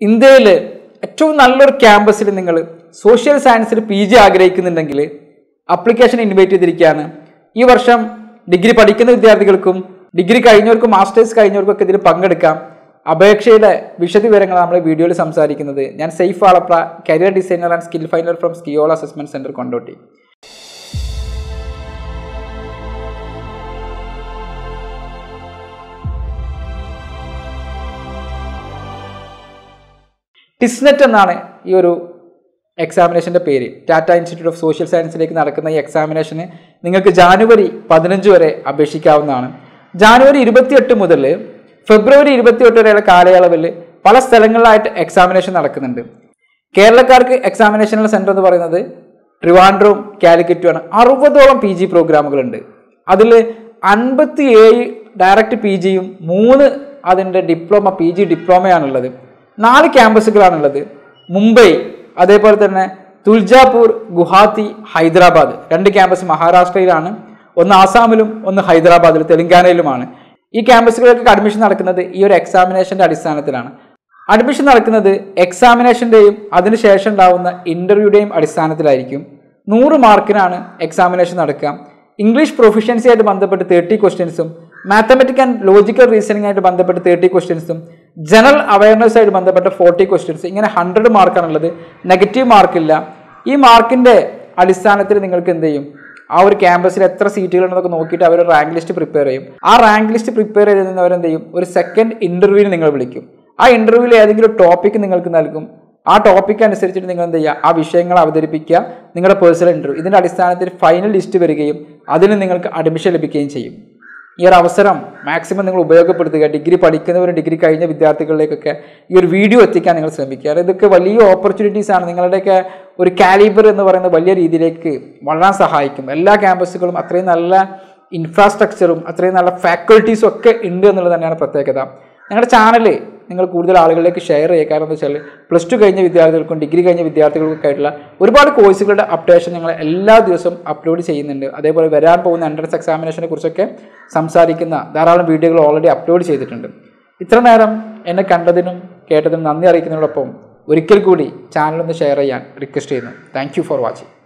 ഇന്ത്യയിൽ ഏറ്റവും നല്ലൊരു ക്യാമ്പസിൽ നിങ്ങൾ സോഷ്യൽ സയൻസിൽ പി ജി ആഗ്രഹിക്കുന്നുണ്ടെങ്കിൽ അപ്ലിക്കേഷൻ ഇൻവൈറ്റ് ചെയ്തിരിക്കുകയാണ് ഈ വർഷം ഡിഗ്രി പഠിക്കുന്ന വിദ്യാർത്ഥികൾക്കും ഡിഗ്രി കഴിഞ്ഞവർക്കും മാസ്റ്റേഴ്സ് കഴിഞ്ഞവർക്കും ഒക്കെ ഇതിൽ പങ്കെടുക്കാം അപേക്ഷയുടെ വിശദവിവരങ്ങൾ നമ്മൾ ഈ വീഡിയോയിൽ സംസാരിക്കുന്നത് ഞാൻ സേഫ് ആളപ്ര career designer and skill finer from school assessment centre Kondotty TISSNET എന്നാണ് ഈ ഒരു എക്സാമിനേഷൻ്റെ പേര് ടാറ്റ ഇൻസ്റ്റിറ്റ്യൂട്ട് ഓഫ് സോഷ്യൽ സയൻസിലേക്ക് നടക്കുന്ന ഈ എക്സാമിനേഷന് നിങ്ങൾക്ക് ജാനുവരി പതിനഞ്ച് വരെ അപേക്ഷിക്കാവുന്നതാണ് ജാനുവരി ഇരുപത്തിയെട്ട് മുതൽ ഫെബ്രുവരി ഇരുപത്തിയെട്ട് വരെയുള്ള കാലയളവിൽ പല സ്ഥലങ്ങളിലായിട്ട് എക്സാമിനേഷൻ നടക്കുന്നുണ്ട് കേരളക്കാർക്ക് എക്സാമിനേഷനുള്ള സെൻറ്റർ എന്ന് പറയുന്നത് ട്രിവാൻഡ്രവും കാലിക്കറ്റുമാണ് അറുപതോളം പി ജി പ്രോഗ്രാമുകളുണ്ട് അതിൽ അൻപത്തി ഏഴ് ഡയറക്റ്റ് പി ജിയും മൂന്ന് അതിൻ്റെ ഡിപ്ലോമ പി ജി ഡിപ്ലോമയാണുള്ളത് നാല് ക്യാമ്പസുകളാണുള്ളത് മുംബൈ അതേപോലെ തന്നെ തുൽജാപൂർ ഗുവാഹത്തി ഹൈദരാബാദ് രണ്ട് ക്യാമ്പസ് മഹാരാഷ്ട്രയിലാണ് ഒന്ന് ആസാമിലും ഒന്ന് ഹൈദരാബാദിലും തെലങ്കാനയിലുമാണ് ഈ ക്യാമ്പസുകളിലേക്ക് അഡ്മിഷൻ നടക്കുന്നത് ഈ ഒരു എക്സാമിനേഷന്റെ അടിസ്ഥാനത്തിലാണ് അഡ്മിഷൻ നടക്കുന്നത് എക്സാമിനേഷൻ്റെയും അതിനുശേഷം ഉണ്ടാവുന്ന ഇൻ്റർവ്യൂടെയും അടിസ്ഥാനത്തിലായിരിക്കും നൂറ് മാർക്കിനാണ് എക്സാമിനേഷൻ നടക്കുക ഇംഗ്ലീഷ് പ്രൊഫഷ്യൻസി ആയിട്ട് ബന്ധപ്പെട്ട് തേർട്ടി ക്വസ്റ്റ്യൻസും മാത്തമെറ്റിക് ആൻഡ് ലോജിക്കൽ റീസണിംഗ് ആയിട്ട് ബന്ധപ്പെട്ട് തേർട്ടി ക്വസ്റ്റ്യൻസും ജനറൽ അവയർനെസ് ആയിട്ട് ബന്ധപ്പെട്ട ഫോർട്ടി ക്വസ്റ്റ്യൻസ് ഇങ്ങനെ ഹൺഡ്രഡ് മാർക്കാണുള്ളത് നെഗറ്റീവ് മാർക്കില്ല ഈ മാർക്കിൻ്റെ അടിസ്ഥാനത്തിൽ നിങ്ങൾക്ക് എന്ത് ചെയ്യും ആ ഒരു ക്യാമ്പസിൽ എത്ര സീറ്റുകളുണ്ടെന്നൊക്കെ നോക്കിയിട്ട് അവർ റാങ്ക് ലിസ്റ്റ് പ്രിപ്പയർ ചെയ്യും ആ റാങ്ക് ലിസ്റ്റ് പ്രിപ്പയർ ചെയ്തവരെന്ത് ചെയ്യും ഒരു സെക്കൻഡ് ഇൻ്റർവ്യൂവിന് നിങ്ങൾ വിളിക്കും ആ ഇൻ്റർവ്യൂവിൽ ഏതെങ്കിലും ടോപ്പിക്ക് നിങ്ങൾക്ക് നൽകും ആ ടോപ്പിക്ക് അനുസരിച്ചിട്ട് നിങ്ങൾ എന്ത് ചെയ്യുക ആ വിഷയങ്ങൾ അവതരിപ്പിക്കുക നിങ്ങളുടെ പേഴ്സണൽ ഇൻ്റർവ്യൂ ഇതിൻ്റെ അടിസ്ഥാനത്തിൽ ഫൈനൽ ലിസ്റ്റ് വരികയും അതിന് നിങ്ങൾക്ക് അഡ്മിഷൻ ലഭിക്കുകയും ചെയ്യും ഈ ഒരു അവസരം മാക്സിമം നിങ്ങൾ ഉപയോഗപ്പെടുത്തുക ഡിഗ്രി പഠിക്കുന്നവരും ഡിഗ്രി കഴിഞ്ഞ വിദ്യാർത്ഥികളിലേക്കൊക്കെ ഈ ഒരു വീഡിയോ എത്തിക്കാൻ നിങ്ങൾ ശ്രമിക്കുക കാരണം ഇതൊക്കെ വലിയ ഓപ്പർച്യൂണിറ്റീസ് ആണ് നിങ്ങളുടെയൊക്കെ ഒരു കാലിബർ എന്ന് പറയുന്ന വലിയ രീതിയിലേക്ക് വളരാൻ സഹായിക്കും എല്ലാ ക്യാമ്പസുകളും അത്രയും നല്ല ഇൻഫ്രാസ്ട്രക്ചറും അത്രയും നല്ല ഫാക്കൽറ്റീസും ഒക്കെ ഉണ്ട് എന്നുള്ളത് തന്നെയാണ് പ്രത്യേകത ഞങ്ങളുടെ ചാനൽ നിങ്ങൾ കൂടുതൽ ആളുകളിലേക്ക് ഷെയർ ചെയ്യുക കാരണം എന്താ വെച്ചാൽ പ്ലസ് ടു കഴിഞ്ഞ വിദ്യാർത്ഥികൾക്കും ഡിഗ്രി കഴിഞ്ഞ വിദ്യാർത്ഥികൾക്കൊക്കെ ആയിട്ടുള്ള ഒരുപാട് കോഴ്സുകളുടെ അപ്ഡേഷൻ ഞങ്ങൾ എല്ലാ ദിവസവും അപ്ലോഡ് ചെയ്യുന്നുണ്ട് അതേപോലെ വരാൻ പോകുന്ന എൻട്രൻസ് എക്സാമിനേഷനെ കുറിച്ചൊക്കെ സംസാരിക്കുന്ന ധാരാളം വീഡിയോകൾ ഓൾറെഡി അപ്ലോഡ് ചെയ്തിട്ടുണ്ട് ഇത്ര നേരം എന്നെ കണ്ടതിനും കേട്ടതിനും നന്ദി അറിയിക്കുന്നതിനോടൊപ്പം ഒരിക്കൽ കൂടി ചാനൽ ഒന്ന് ഷെയർ ചെയ്യാൻ റിക്വസ്റ്റ് ചെയ്യുന്നു താങ്ക് ഫോർ വാച്ചിങ്